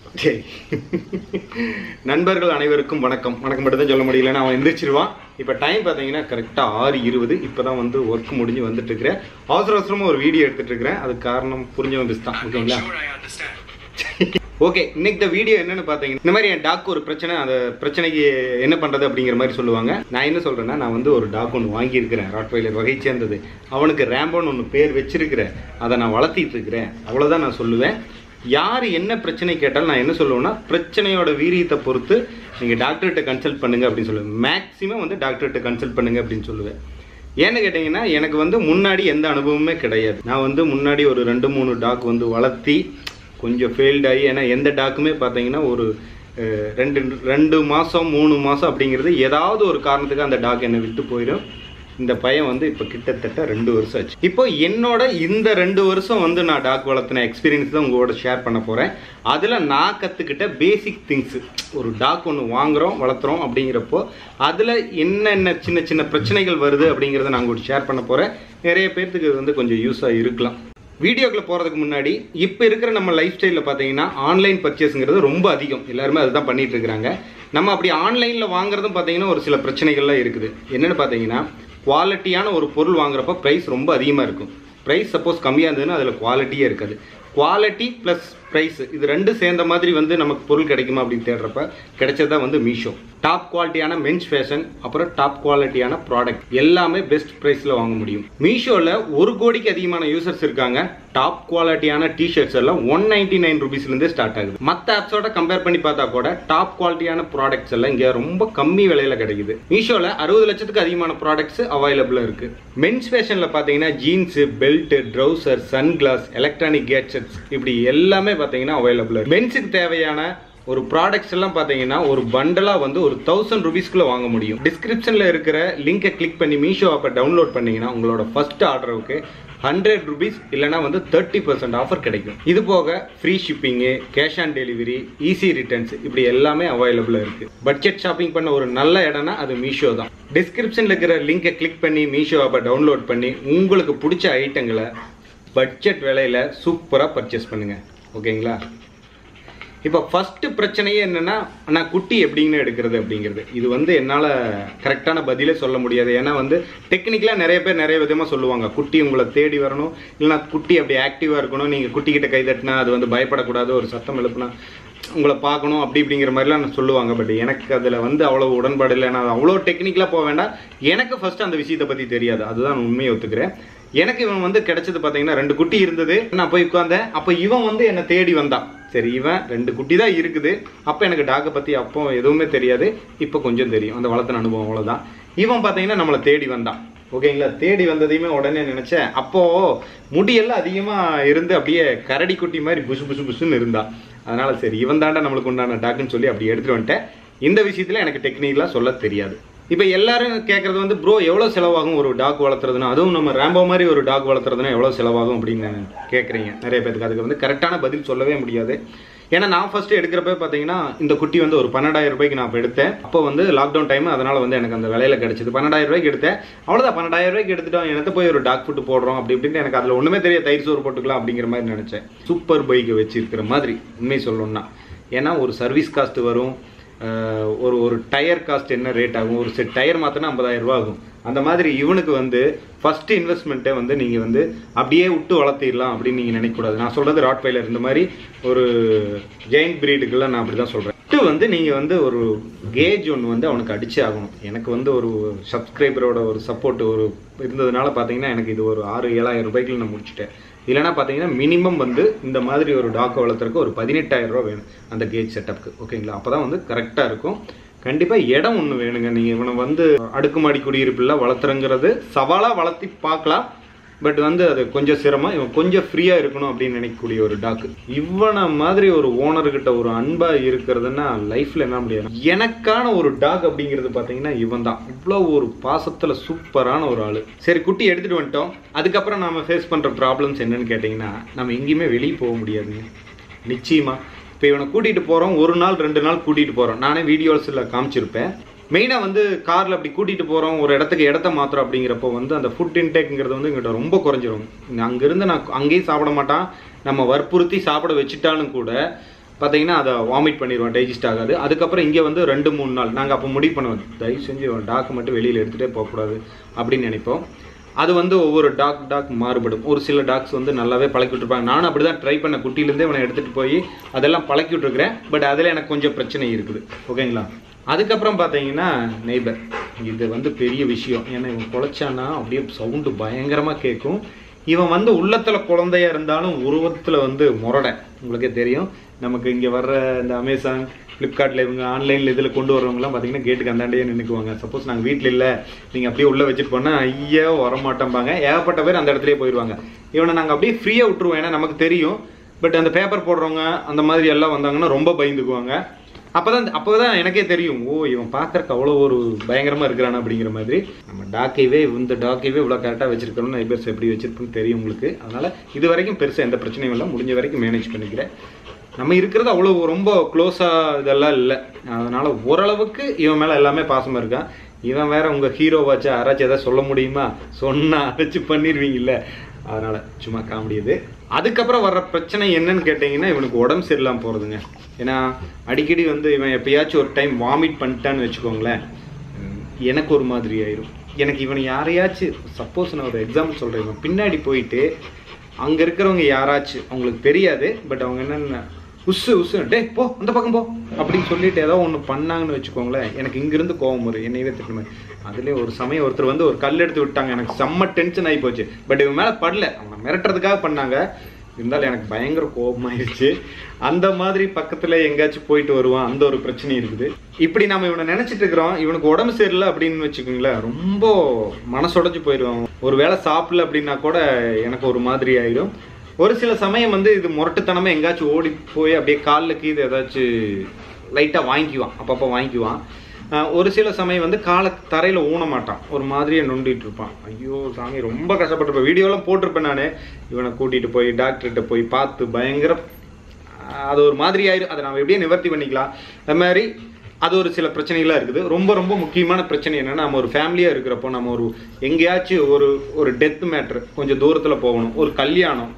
சரி நண்பர்கள் அனைவருக்கும் வணக்கம் வணக்கம் மட்டும் தான் சொல்ல முடியல அவன் எந்திரிச்சிருவான் இப்போ டைம் பார்த்தீங்கன்னா கரெக்டாக ஆறு இருபது இப்போ தான் வந்து ஒர்க் முடிஞ்சு வந்துட்டு இருக்கிறேன் அவசர அவசரமாக ஒரு வீடியோ எடுத்துட்டு இருக்கிறேன் அதுக்கு காரணம் புரிஞ்சவன் பிஸ் தான் ஓகேங்களா ஓகே இன்னைக்கு இந்த வீடியோ என்னன்னு பார்த்தீங்கன்னா இந்த மாதிரி என் டாக் ஒரு பிரச்சனை அந்த பிரச்சனைக்கு என்ன பண்ணுறது அப்படிங்கிற மாதிரி சொல்லுவாங்க நான் என்ன சொல்கிறேன்னா நான் வந்து ஒரு டாக் ஒன்று வாங்கியிருக்கிறேன் ராட்வைலர் வகை சேர்ந்தது அவனுக்கு ரேம்போன்னு ஒன்று பேர் வச்சிருக்கிறேன் அதை நான் வளர்த்திட்டு இருக்கிறேன் அவ்வளோதான் நான் சொல்லுவேன் யார் என்ன பிரச்சனை கேட்டாலும் நான் என்ன சொல்லுவேன்னா பிரச்சனையோட வீரியத்தை பொறுத்து நீங்கள் டாக்டர்கிட்ட கன்சல்ட் பண்ணுங்க அப்படின்னு சொல்லுவேன் மேக்ஸிமம் வந்து டாக்டர்கிட்ட கன்சல்ட் பண்ணுங்க அப்படின்னு சொல்லுவேன் ஏன்னு கேட்டிங்கன்னா எனக்கு வந்து முன்னாடி எந்த அனுபவமே கிடையாது நான் வந்து முன்னாடி ஒரு ரெண்டு மூணு டாக் வந்து வளர்த்தி கொஞ்சம் ஃபெயில்ட் ஆகி ஏன்னா எந்த டாக்குமே பார்த்தீங்கன்னா ஒரு அஹ், ரெண்டு ரெண்டு மாதம் மூணு மாதம் அப்படிங்கிறது ஏதாவது ஒரு காரணத்துக்கு அந்த டாக் என்னை விட்டு போயிடும் இந்த பையன் வந்து இப்போ கிட்டத்தட்ட ரெண்டு வருஷம் ஆச்சு இப்போ என்னோட இந்த ரெண்டு வருஷம் வந்து நான் டாக் வளர்த்தின எக்ஸ்பீரியன்ஸ் தான் உங்களோட ஷேர் பண்ண போகிறேன் அதில் நான் கற்றுக்கிட்ட பேசிக் திங்ஸு ஒரு டாக் ஒன்று வாங்குகிறோம் வளர்த்துறோம் அப்படிங்கிறப்போ அதில் என்னென்ன சின்ன சின்ன பிரச்சனைகள் வருது அப்படிங்கிறத நான் உங்கள்கிட்ட ஷேர் பண்ண போகிறேன் நிறைய பேர்த்துக்கு இது வந்து கொஞ்சம் யூஸாக இருக்கலாம் வீடியோக்குள்ள போகிறதுக்கு முன்னாடி இப்போ இருக்கிற நம்ம லைஃப் ஸ்டைலில் பார்த்தீங்கன்னா ஆன்லைன் பர்ச்சேஸுங்கிறது ரொம்ப அதிகம் எல்லாருமே அதுதான் பண்ணிட்டு இருக்கிறாங்க நம்ம அப்படி ஆன்லைனில் வாங்குறதும் பார்த்தீங்கன்னா ஒரு சில பிரச்சனைகள்லாம் இருக்குது என்னென்னு பார்த்தீங்கன்னா குவாலிட்டியான ஒரு பொருள் வாங்குறப்ப ப்ரைஸ் ரொம்ப அதிகமாக இருக்கும் ப்ரைஸ் சப்போஸ் கம்மியாக இருந்ததுன்னா அதில் குவாலிட்டியே இருக்காது குவாலிட்டி ப்ளஸ் ப்ரைஸ் இது ரெண்டு சேர்ந்த மாதிரி வந்து நமக்கு பொருள் கிடைக்குமா அப்படின்னு தேடுறப்ப கிடைச்சது தான் வந்து மீஷோ டாப் குவாலிட்டியான மென்ஸ் ஃபேஷன் அப்புறம் டாப் குவாலிட்டியான ப்ராடக்ட் எல்லாமே பெஸ்ட் ப்ரைஸில் வாங்க முடியும் மீஷோவில் ஒரு கோடிக்கு அதிகமான யூசர்ஸ் இருக்காங்க டாப் குவாலிட்டியான டிஷர்ட்ஸ் எல்லாம் ஒன் நைன்டி நைன் ருபீஸ்லேருந்தே ஸ்டார்ட் ஆகுது மற்ற ஆப்ஸோட கம்பேர் பண்ணி பார்த்தா கூட டாப் குவாலிட்டியான ப்ராடக்ட்ஸ் எல்லாம் இங்கே ரொம்ப கம்மி விலையில கிடைக்குது மீஷோவில் அறுபது லட்சத்துக்கு அதிகமான ப்ராடக்ட்ஸ் அவைலபிளாக இருக்கு மென்ஸ் ஃபேஷனில் பார்த்தீங்கன்னா jeans belt trouser sunglass electronic gadgets இப்படி எல்லாமே பார்த்தீங்கன்னா அவைலபிள் மென்ஸுக்கு தேவையான ஒரு ப்ராடக்ட்ஸ் எல்லாம் பார்த்தீங்கன்னா ஒரு பண்டலாக வந்து ஒரு தௌசண்ட் ருபீஸ்க்குள்ள வாங்க முடியும் டிஸ்கிரிப்ஷனில் இருக்கிற லிங்கை கிளிக் பண்ணி மீஷோ ஆப்பை டவுன்லோட் பண்ணீங்கன்னா உங்களோட ஃபர்ஸ்ட் ஆர்டருக்கு ஹண்ட்ரட் ருபீஸ் இல்லைனா வந்து தேர்ட்டி பர்சன்ட் ஆஃபர் கிடைக்கும் இது போக free shipping cash on delivery easy returns இப்படி எல்லாமே அவைலபிளாக இருக்கு பட்ஜெட் ஷாப்பிங் பண்ண ஒரு நல்ல இடம்னா அது மீஷோ தான் டிஸ்கிரிப்ஷனில் இருக்கிற லிங்கை கிளிக் பண்ணி மீஷோ ஆப்பை டவுன்லோட் பண்ணி உங்களுக்கு பிடிச்ச ஐட்டங்களை பட்ஜெட் விலையில சூப்பராக பர்ச்சேஸ் பண்ணுங்க ஓகேங்களா இப்போ ஃபர்ஸ்ட் பிரச்சனையே என்னன்னா நான் குட்டி எப்படின்னு எடுக்கிறது அப்படிங்கிறது இது வந்து என்னால் கரெக்டான பதிலே சொல்ல முடியாது ஏன்னா வந்து டெக்னிக்கலாக நிறைய பேர் நிறைய விதமாக சொல்லுவாங்க குட்டி உங்களை தேடி வரணும் இல்லைனா குட்டி அப்படி ஆக்டிவாக இருக்கணும் நீங்கள் குட்டி கிட்ட கை தட்டினா அது வந்து பயப்படக்கூடாது ஒரு சத்தம் எழுப்புனா உங்களை பார்க்கணும் அப்படி இப்படிங்கிற மாதிரிலாம் நான் சொல்லுவாங்க பட் எனக்கு அதில் வந்து அவ்வளோ உடன்பாடு இல்லை நான் அவ்வளோ டெக்னிக்கலாக போக வேண்டாம் எனக்கு ஃபர்ஸ்ட் அந்த விஷயத்தை பற்றி தெரியாது அதுதான் நான் உண்மையை ஒத்துக்கிறேன் எனக்கு இவன் வந்து கிடைச்சது பார்த்தீங்கன்னா ரெண்டு குட்டி இருந்தது நான் போய் உட்காந்தேன் அப்போ இவன் வந்து என்னை தேடி வந்தான் சரி இவன் ரெண்டு குட்டி தான் இருக்குது அப்போ எனக்கு டாக்கை பற்றி அப்போ எதுவுமே தெரியாது இப்போ கொஞ்சம் தெரியும் அந்த வளர்த்தின அனுபவம் அவ்வளோதான் இவன் பார்த்தீங்கன்னா நம்மளை தேடி வந்தான் ஓகேங்களா தேடி வந்ததையுமே உடனே நினச்சேன் அப்போ முடியெல்லாம் அதிகமாக இருந்து அப்படியே கரடி குட்டி மாதிரி புசு புசு புசுன்னு இருந்தா அதனால சரி இவன் தாண்டா நம்மளுக்கு உண்டான டாக்குன்னு சொல்லி அப்படி எடுத்துட்டு வந்துட்டேன் இந்த விஷயத்தில் எனக்கு டெக்னிக்கலாக சொல்ல தெரியாது இப்போ எல்லாரும் கேட்குறது வந்து ப்ரோ எவ்வளோ செலவாகும் ஒரு டாக் வளர்த்துறதுனா அதுவும் நம்ம ரேம்போ மாதிரி ஒரு டாக் வளர்த்துறதுனா எவ்வளோ செலவாகும் அப்படின்னு கேட்குறீங்க நிறைய பேருக்கு அதுக்கு வந்து கரெக்டான பதில் சொல்லவே முடியாது ஏன்னா நான் ஃபர்ஸ்ட் எடுக்கிறப்ப பார்த்தீங்கன்னா இந்த குட்டி வந்து ஒரு பன்னெண்டாயிரம் ரூபாய்க்கு நான் இப்போ எடுத்தேன் அப்போ வந்து லாக்டவுன் டைம் அதனால வந்து எனக்கு அந்த விலையில கிடைச்சது பன்னெண்டாயிரம் ரூபாய்க்கு எடுத்தேன் அவ்வளோதான் பன்னெண்டாயிரம் ரூபாய்க்கு எடுத்துட்டோம் எனக்கு போய் ஒரு டாக் ஃபுட் போடுறோம் அப்படி இப்படின்னு எனக்கு அதில் ஒன்றுமே தெரிய தயிர் சோறு போட்டுக்கலாம் அப்படிங்கிற மாதிரி நினச்சேன் சூப்பர் பைக்கை வச்சிருக்கிற மாதிரி உண்மை சொல்லணும்னா ஏன்னா ஒரு சர்வீஸ் காஸ்ட் வரும் அஹ் ஒரு ஒரு டயர் காஸ்ட் என்ன ரேட் ஆகும் ஒரு செட் டயர் மாற்றினா ஐம்பதாயிரம் ரூபா ஆகும் அந்த மாதிரி இவனுக்கு வந்து ஃபர்ஸ்ட் இன்வெஸ்ட்மெண்ட்டை வந்து நீங்கள் வந்து அப்படியே விட்டு வளர்த்திடலாம் அப்படின்னு நீங்கள் நினைக்கக்கூடாது நான் சொல்கிறது ராட் வைலர் இந்த மாதிரி ஒரு ஜெயின் பிரீடுக்கெல்லாம் நான் அப்படி தான் சொல்கிறேன் வந்து நீங்கள் வந்து ஒரு கேஜ் ஒன்று வந்து அவனுக்கு அடிச்சே ஆகணும் எனக்கு வந்து ஒரு சப்ஸ்கிரைபரோட ஒரு சப்போர்ட் ஒரு இருந்ததுனால பார்த்தீங்கன்னா எனக்கு இது ஒரு ஆறு ஏழாயிரம் ரூபாய்க்கு நான் முடிச்சிட்டேன் இல்லைனா பார்த்தீங்கன்னா மினிமம் வந்து இந்த மாதிரி ஒரு டாக்கை வளர்த்துறதுக்கு ஒரு பதினெட்டாயிரம் ரூபா வேணும் அந்த கேஜ் செட்டப்க்கு ஓகேங்களா அப்போ தான் வந்து கரெக்டாக இருக்கும் கண்டிப்பாக இடம் ஒன்று வேணுங்க நீங்கள் இவனை வந்து அடுக்குமாடி குடியிருப்பில் வளர்த்துறங்கிறது சவாலாக வளர்த்தி பார்க்கலாம் பட் வந்து அது கொஞ்சம் சிரமம் இவன் கொஞ்சம் ஃப்ரீயாக இருக்கணும் அப்படின்னு நினைக்கக்கூடிய ஒரு டாக்கு இவனை மாதிரி ஒரு ஓனர்கிட்ட ஒரு அன்பாக இருக்கிறதுன்னா லைஃப்பில் என்ன முடியாது எனக்கான ஒரு டாக் அப்படிங்கிறது பார்த்தீங்கன்னா இவன் தான் இவ்வளோ ஒரு பாசத்தில் சூப்பரான ஒரு ஆள் சரி குட்டி எடுத்துகிட்டு வந்துட்டோம் அதுக்கப்புறம் நாம ஃபேஸ் பண்ணுற ப்ராப்ளம்ஸ் என்னன்னு கேட்டிங்கன்னா நம்ம எங்கேயுமே வெளியே போக முடியாதுங்க நிச்சயமா இப்போ இவனை கூட்டிகிட்டு போகிறோம் ஒரு நாள் ரெண்டு நாள் கூட்டிகிட்டு போகிறோம் நானே வீடியோஸில் காமிச்சிருப்பேன் மெயினாக வந்து காரில் அப்படி கூட்டிகிட்டு போகிறோம் ஒரு இடத்துக்கு இடத்த மாத்திரம் அப்படிங்கிறப்போ வந்து அந்த ஃபுட் இன்டேக்குங்கிறது வந்து எங்கிட்ட ரொம்ப குறைஞ்சிரும் அங்கேருந்து நான் அங்கேயும் சாப்பிட மாட்டான் நம்ம வற்புறுத்தி சாப்பிட வச்சுட்டாலும் கூட பார்த்தீங்கன்னா அதை வாமிட் பண்ணிடுவோம் டைஜஸ்ட் ஆகாது அதுக்கப்புறம் இங்கே வந்து ரெண்டு மூணு நாள் நாங்கள் அப்போ முடிவு பண்ணுவோம் தயவு செஞ்சு டாக் மட்டும் வெளியில் எடுத்துகிட்டே போகக்கூடாது அப்படின்னு நினைப்போம் அது வந்து ஒவ்வொரு டாக் டாக் மாறுபடும் ஒரு சில டாக்ஸ் வந்து நல்லாவே பழக்கி விட்டுருப்பாங்க நானும் அப்படி தான் ட்ரை பண்ண குட்டியிலேருந்தே இவனை எடுத்துகிட்டு போய் அதெல்லாம் பழக்கி விட்டுருக்குறேன் பட் அதில் எனக்கு கொஞ்சம் பிரச்சனை இருக்குது ஓகேங்களா அதுக்கப்புறம் பார்த்தீங்கன்னா நெய்பர் இது வந்து பெரிய விஷயம் ஏன்னா இவன் குலைச்சானா அப்படியே சவுண்டு பயங்கரமாக கேட்கும் இவன் வந்து உள்ளத்தில் குழந்தையா இருந்தாலும் உருவத்தில் வந்து முரடை உங்களுக்கே தெரியும் நமக்கு இங்கே வர்ற இந்த அமேசான் ஃப்ளிப்கார்ட்டில் இவங்க ஆன்லைனில் இதில் கொண்டு வரவங்கலாம் பார்த்தீங்கன்னா கேட்டுக்கு அந்தாண்டே நின்றுக்குவாங்க சப்போஸ் நாங்கள் வீட்டில் இல்லை நீங்கள் அப்படியே உள்ளே வச்சுட்டு போனால் ஐயா வரமாட்டோம்பாங்க ஏகப்பட்ட பேர் அந்த இடத்துலயே போயிடுவாங்க இவனை நாங்கள் அப்படியே ஃப்ரீயாக விட்டுருவோம் ஏன்னா நமக்கு தெரியும் பட் அந்த பேப்பர் போடுறவங்க அந்த மாதிரி எல்லாம் வந்தாங்கன்னா ரொம்ப பயந்துக்குவாங்க அப்பதான் அப்போதான் எனக்கே தெரியும் ஓ இவன் பார்க்கறக்கு அவ்வளோ ஒரு பயங்கரமா இருக்கிறான் அப்படிங்கிற மாதிரி நம்ம டாக்கைவே இந்த டாக்கைவே இவ்வளோ கரெக்டாக வச்சிருக்கணும் நைபர்ஸ் எப்படி வச்சிருக்குன்னு தெரியும் உங்களுக்கு அதனால இது வரைக்கும் பெருசாக எந்த பிரச்சனையும் இல்லை முடிஞ்ச வரைக்கும் மேனேஜ் பண்ணிக்கிறேன் நம்ம இருக்கிறது அவ்வளோ ரொம்ப க்ளோஸாக இதெல்லாம் இல்லை அதனால ஓரளவுக்கு இவன் மேலே எல்லாமே பாசமாக இருக்கான் இவன் வேற உங்கள் ஹீரோ வாச்சா யாராச்சும் எதாவது சொல்ல முடியுமா சொன்னா அரைச்சு பண்ணிடுவீங்கல்ல அதனால சும்மா காமெடி இது அதுக்கப்புறம் வர்ற பிரச்சனை என்னன்னு கேட்டிங்கன்னா இவனுக்கு உடம்பு சரியில்லாமல் போகிறதுங்க ஏன்னா அடிக்கடி வந்து இவன் எப்பயாச்சும் ஒரு டைம் வாமிட் பண்ணிட்டான்னு வச்சுக்கோங்களேன் உம், எனக்கு ஒரு மாதிரி ஆயிரும் எனக்கு இவன் யாரையாச்சும் சப்போஸ் நான் ஒரு எக்ஸாம்பிள் சொல்கிறேன் இவன் பின்னாடி போயிட்டு அங்கே இருக்கிறவங்க யாராச்சும் அவங்களுக்கு தெரியாது பட் அவங்க என்னென்ன உஸ்ஸு உஸ்ஸு டேய் போ அந்த பக்கம் போ அப்படின்னு சொல்லிட்டு ஏதோ ஒன்று பண்ணாங்கன்னு வச்சுக்கோங்களேன் எனக்கு இங்கிருந்து கோவம் வரும் என்னையவே திட்டமே அதுலேயே ஒரு சமயம் ஒருத்தர் வந்து ஒரு கல் எடுத்து விட்டாங்க எனக்கு செம்ம டென்ஷன் ஆகி போச்சு பட் இவன் மேலே படல அவனை மிரட்டுறதுக்காக பண்ணாங்க இருந்தாலும் எனக்கு பயங்கர கோபமாயிருச்சு அந்த மாதிரி பக்கத்துல எங்கேயாச்சும் போயிட்டு வருவான் அந்த ஒரு பிரச்சனை இருக்குது இப்படி நம்ம இவனை நினைச்சிட்டு இருக்கிறோம் இவனுக்கு உடம்பு சரியில்லை அப்படின்னு வச்சுக்கோங்களேன் ரொம்ப மனசுடைஞ்சு போயிடுவான் ஒரு வேளை சாப்பிடல அப்படின்னா கூட எனக்கு ஒரு மாதிரி ஆயிடும் ஒரு சில சமயம் வந்து இது முரட்டுத்தனமா எங்கேயாச்சும் ஓடி போய் அப்படியே காலில் கீது ஏதாச்சும் லைட்டாக வாங்கிக்குவான் அப்பப்போ வாங்கிக்குவான் ஆஹ் ஒரு சில சமயம் வந்து காலை தரையில் ஊன மாட்டான் ஒரு மாதிரியே நொண்டிட்டு இருப்பான் ஐயோ சாமி ரொம்ப கஷ்டப்பட்டிருப்பேன் வீடியோலாம் போட்டிருப்பேன் நான் இவனை கூட்டிகிட்டு போய் டாக்டர்கிட்ட போய் பார்த்து பயங்கர ஆஹ் அது ஒரு மாதிரி ஆயிரும் அதை நம்ம எப்படியே நிவர்த்தி பண்ணிக்கலாம் அது மாதிரி அது ஒரு சில பிரச்சனைகளாக இருக்குது ரொம்ப ரொம்ப முக்கியமான பிரச்சனை என்னன்னா நம்ம ஒரு ஃபேமிலியாக இருக்கிறப்போ நம்ம ஒரு எங்கேயாச்சும் ஒரு ஒரு டெத் மேட்ரு கொஞ்சம் தூரத்தில் போகணும் ஒரு கல்யாணம்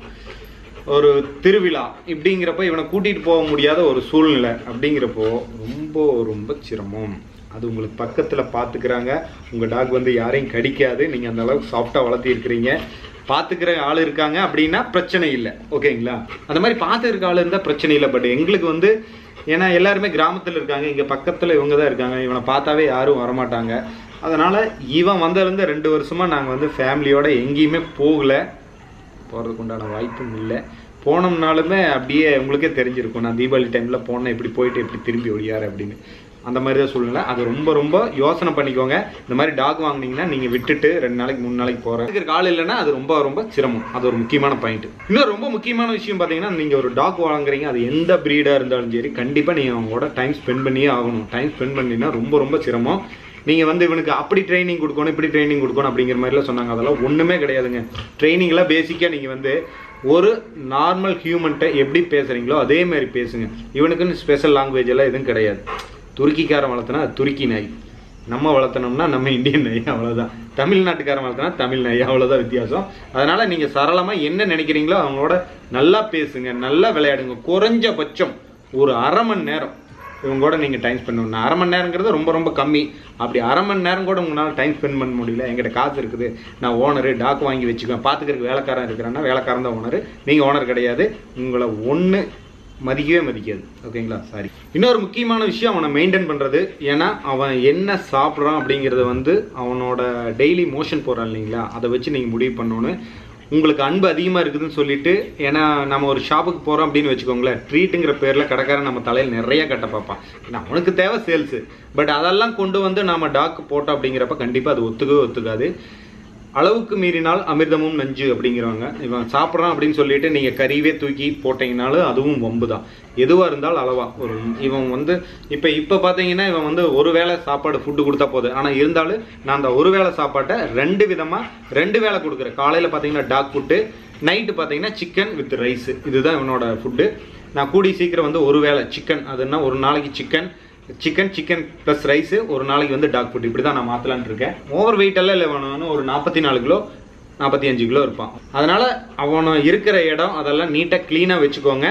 ஒரு திருவிழா இப்படிங்கிறப்ப இவனை கூட்டிகிட்டு போக முடியாத ஒரு சூழ்நிலை அப்படிங்கிறப்போ ரொம்ப ரொம்ப சிரமம் அது உங்களுக்கு பக்கத்தில் பார்த்துக்கிறாங்க உங்கள் டாக் வந்து யாரையும் கடிக்காது நீங்கள் அந்த அளவுக்கு சாஃப்டாக வளர்த்தி இருக்கிறீங்க பார்த்துக்கிற ஆள் இருக்காங்க அப்படின்னா பிரச்சனை இல்லை ஓகேங்களா அந்த மாதிரி பார்த்துருக்க ஆள் இருந்தால் பிரச்சனை இல்லை பட் எங்களுக்கு வந்து ஏன்னா எல்லாருமே கிராமத்தில் இருக்காங்க இங்கே பக்கத்தில் இவங்க தான் இருக்காங்க இவனை பார்த்தாவே யாரும் வரமாட்டாங்க அதனால் இவன் வந்ததுலேருந்து ரெண்டு வருஷமாக நாங்கள் வந்து ஃபேமிலியோட எங்கேயுமே போகலை போகிறதுக்கு உண்டான வாய்ப்பும் இல்லை போனோம்னாலுமே அப்படியே உங்களுக்கே தெரிஞ்சிருக்கும் நான் தீபாவளி டைமில் போனேன் எப்படி போயிட்டு எப்படி திரும்பி ஒழியாரு அப்படின்னு அந்த மாதிரி தான் சூழ்நிலை அது ரொம்ப ரொம்ப யோசனை பண்ணிக்கோங்க இந்த மாதிரி டாக் வாங்குனீங்கன்னா நீங்கள் விட்டுட்டு ரெண்டு நாளைக்கு மூணு நாளைக்கு போகிறதுக்கு ஆள் இல்லைன்னா அது ரொம்ப ரொம்ப சிரமம் அது ஒரு முக்கியமான பாயிண்ட் இன்னொரு ரொம்ப முக்கியமான விஷயம் பார்த்தீங்கன்னா நீங்கள் ஒரு டாக் வாங்குறீங்க அது எந்த ப்ரீடாக இருந்தாலும் சரி கண்டிப்பாக நீங்கள் அவங்களோட டைம் ஸ்பெண்ட் பண்ணியே ஆகணும் டைம் ஸ்பெண்ட் பண்ணினா ரொம்ப ரொம்ப சிரமம் நீங்கள் வந்து இவனுக்கு அப்படி ட்ரைனிங் கொடுக்கணும் இப்படி ட்ரைனிங் கொடுக்கணும் அப்படிங்கிற மாதிரிலாம் சொன்னாங்க அதெல்லாம் ஒன்றுமே கிடையாதுங்க ட்ரைனிங்லாம் பேசிக்காக நீங்கள் வந்து ஒரு நார்மல் ஹியூமன்ட்ட எப்படி பேசுகிறீங்களோ அதே மாதிரி பேசுங்க இவனுக்குன்னு ஸ்பெஷல் லாங்குவேஜ் எல்லாம் எதுவும் கிடையாது துருக்கிக்காரன் வளர்த்தனா அது துருக்கி நாய் நம்ம வளர்த்தனோம்னா நம்ம இந்தியன் நாய் அவ்வளோதான் தமிழ்நாட்டுக்காரன் வளர்த்தனா தமிழ் நாய் அவ்வளோதான் வித்தியாசம் அதனால நீங்கள் சரளமாக என்ன நினைக்கிறீங்களோ அவங்களோட நல்லா பேசுங்க நல்லா விளையாடுங்க குறைஞ்சபட்சம் ஒரு அரை மணி நேரம் இவங்க கூட நீங்கள் டைம் ஸ்பெண்ட் பண்ணணும் அரை மணி நேரங்கிறது ரொம்ப ரொம்ப கம்மி அப்படி அரை மணி நேரம் கூட உங்களால் டைம் ஸ்பெண்ட் பண்ண முடியல என்கிட்ட காசு இருக்குது நான் ஓனரு டாக் வாங்கி வச்சுக்குவேன் பார்த்துக்கிறதுக்கு வேலைக்காரன் இருக்கிறேன்னா வேலைக்காரன் தான் ஓனர் நீங்கள் ஓனர் கிடையாது உங்களை ஒன்று மதிக்கவே மதிக்காது ஓகேங்களா சாரி இன்னொரு முக்கியமான விஷயம் அவனை மெயின்டைன் பண்ணுறது ஏன்னா அவன் என்ன சாப்பிட்றான் அப்படிங்கிறத வந்து அவனோட டெய்லி மோஷன் போகிறான் இல்லைங்களா அதை வச்சு நீங்கள் முடிவு பண்ணணும் உங்களுக்கு அன்பு அதிகமாக இருக்குதுன்னு சொல்லிட்டு ஏன்னா நம்ம ஒரு ஷாப்புக்கு போகிறோம் அப்படின்னு வச்சுக்கோங்களேன் ட்ரீட்டுங்கிற பேரில் கடைக்காரன் நம்ம தலையில் நிறைய கட்ட பார்ப்பான் ஏன்னா அவனுக்கு தேவை சேல்ஸு பட் அதெல்லாம் கொண்டு வந்து நம்ம டாக்கு போட்டோம் அப்படிங்கிறப்ப கண்டிப்பாக அது ஒத்துக்கவே ஒத்துக்காது அளவுக்கு மீறினால் அமிர்தமும் நஞ்சு அப்படிங்கிறாங்க இவன் சாப்பிட்றான் அப்படின்னு சொல்லிட்டு நீங்கள் கறிவே தூக்கி போட்டீங்கனாலும் அதுவும் வம்பு தான் எதுவாக இருந்தாலும் அளவா ஒரு இவன் வந்து இப்போ இப்போ பார்த்தீங்கன்னா இவன் வந்து ஒரு வேளை சாப்பாடு ஃபுட்டு கொடுத்தா போதும் ஆனால் இருந்தாலும் நான் அந்த ஒரு வேளை சாப்பாட்டை ரெண்டு விதமாக ரெண்டு வேளை கொடுக்குறேன் காலையில் பார்த்தீங்கன்னா டாக் ஃபுட்டு நைட்டு பார்த்தீங்கன்னா சிக்கன் வித் ரைஸ் இதுதான் இவனோட ஃபுட்டு நான் கூடி சீக்கிரம் வந்து ஒரு வேளை சிக்கன் அதுன்னா ஒரு நாளைக்கு chicken chicken chicken plus rice ஒரு நாளைக்கு வந்து டாக் ஃபுட் இப்படி தான் நான் மாற்றலான்னு இருக்கேன் ஓவர் வெயிட் எல்லாம் இல்லை வேணும் ஒரு நாற்பத்தி நாலு கிலோ நாற்பத்தி அஞ்சு கிலோ இருப்பான் அதனால அவனை இருக்கிற இடம் அதெல்லாம் நீட்டாக க்ளீனாக வச்சுக்கோங்க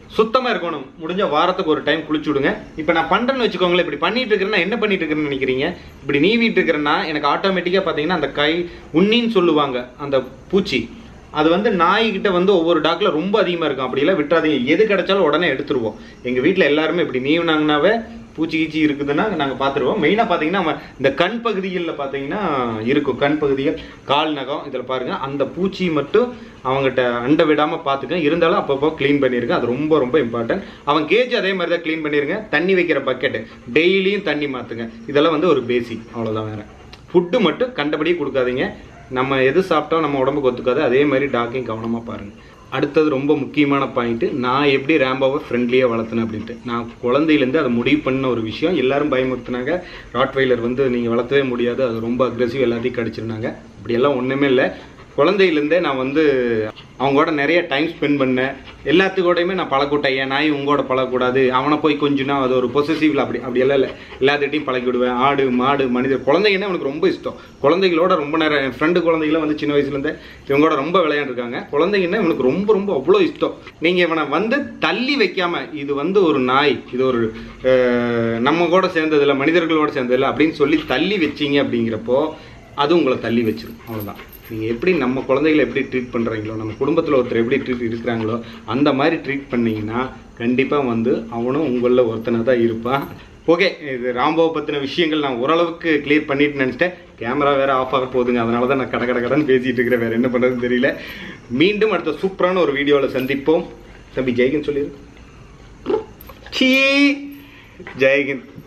சுத்தமாக இருக்கணும் முடிஞ்ச வாரத்துக்கு ஒரு டைம் குளிச்சு விடுங்க இப்போ நான் பண்ணுறேன்னு வச்சுக்கோங்களேன் இப்படி பண்ணிட்டு இருக்கிறேன்னா என்ன பண்ணிட்டு இருக்கிறேன்னு நினைக்கிறீங்க இப்படி நீவிட்டு இருக்கிறேன்னா எனக்கு ஆட்டோமேட்டிக்காக பார்த்தீங்கன்னா அந்த கை உண்ணின்னு சொல்லுவாங்க அந்த பூச்சி அது வந்து நாய்கிட்ட வந்து ஒவ்வொரு டாக்ல ரொம்ப அதிகமாக இருக்கும் அப்படிலாம் விட்டுறாதீங்க எது கிடைச்சாலும் உடனே எடுத்துருவோம் எங்கள் வீட்டில் எல்லாருமே இப்படி நீவினாங்கனாவே பூச்சி கீச்சி இருக்குதுன்னா நாங்கள் பார்த்துருவோம் மெயினாக பார்த்தீங்கன்னா நம்ம இந்த கண் பகுதிகளில் பார்த்தீங்கன்னா இருக்கும் கண் பகுதிகள் கால் நகம் இதில் பாருங்க அந்த பூச்சி மட்டும் அவங்ககிட்ட அண்டை விடாமல் பார்த்துக்க இருந்தாலும் அப்பப்போ க்ளீன் பண்ணிருங்க அது ரொம்ப ரொம்ப இம்பார்ட்டன்ட் அவன் கேஜ் அதே மாதிரி தான் க்ளீன் பண்ணிருங்க தண்ணி வைக்கிற பக்கெட்டு டெய்லியும் தண்ணி மாற்றுங்க இதெல்லாம் வந்து ஒரு பேசிக் அவ்வளோதான் வேற ஃபுட்டு மட்டும் கண்டபடியே கொடுக்காதீங்க நம்ம எது சாப்பிட்டோம் நம்ம உடம்புக்கு ஒத்துக்காது அதே மாதிரி டாக்கையும் கவனமாக பாருங்கள் அடுத்தது ரொம்ப முக்கியமான பாயிண்ட்டு நான் எப்படி ரேம்பாவை ஃப்ரெண்ட்லியாக வளர்த்தேன் அப்படின்ட்டு நான் குழந்தையிலேருந்து அதை முடிவு பண்ண ஒரு விஷயம் எல்லாரும் பயமுறுத்துனாங்க ராட்வைலர் வந்து நீங்கள் வளர்த்தவே முடியாது அது ரொம்ப அக்ரெசிவ் எல்லாத்தையும் கடிச்சிருந்தாங்க அப்படியெல்லாம் ஒன்றுமே இல்லை குழந்தையிலேருந்தே நான் வந்து அவங்களோட நிறைய டைம் ஸ்பெண்ட் பண்ணேன் எல்லாத்துக்கூடயுமே நான் பழக்கூட்டேன் என் நாய் உங்களோட பழகக்கூடாது அவனை போய் கொஞ்சம்னா அது ஒரு பொசசிவ்ல அப்படி அப்படி எல்லாம் இல்லை எல்லாத்திட்டையும் பழக்கி விடுவேன் ஆடு மாடு மனிதர் குழந்தைங்கன்னா எனக்கு ரொம்ப இஷ்டம் குழந்தைகளோட ரொம்ப நேரம் என் ஃப்ரெண்டு குழந்தைகளும் வந்து சின்ன வயசுலேருந்தே இவங்களோட ரொம்ப விளையாண்டுருக்காங்க குழந்தைங்கன்னா இவனுக்கு ரொம்ப ரொம்ப அவ்வளோ இஷ்டம் நீங்கள் இவனை வந்து தள்ளி வைக்காம இது வந்து ஒரு நாய் இது ஒரு அஹ், நம்ம கூட சேர்ந்ததில்ல மனிதர்களோட சேர்ந்ததில்ல அப்படின்னு சொல்லி தள்ளி வச்சீங்க அப்படிங்கிறப்போ அது உங்களை தள்ளி வச்சிரும் அவ்வளோதான் நீங்கள் எப்படி நம்ம குழந்தைகளை எப்படி ட்ரீட் பண்ணுறீங்களோ நம்ம குடும்பத்தில் ஒருத்தர் எப்படி ட்ரீட் இருக்கிறாங்களோ அந்த மாதிரி ட்ரீட் பண்ணீங்கன்னா கண்டிப்பாக வந்து அவனும் உங்களில் ஒருத்தனை தான் இருப்பான் ஓகே இது ராம்பாவை பற்றின விஷயங்கள் நான் ஓரளவுக்கு கிளியர் பண்ணிட்டு நினச்சிட்டேன் கேமரா வேறு ஆஃப் ஆக போகுதுங்க அதனால தான் நான் கட கட கடன்னு பேசிகிட்டு இருக்கிறேன் வேறு என்ன பண்ணுறதுன்னு தெரியல மீண்டும் அடுத்த சூப்பரான ஒரு வீடியோவில் சந்திப்போம் தம்பி ஜெய்கின் சொல்லிடு சீ ஜெய்கின்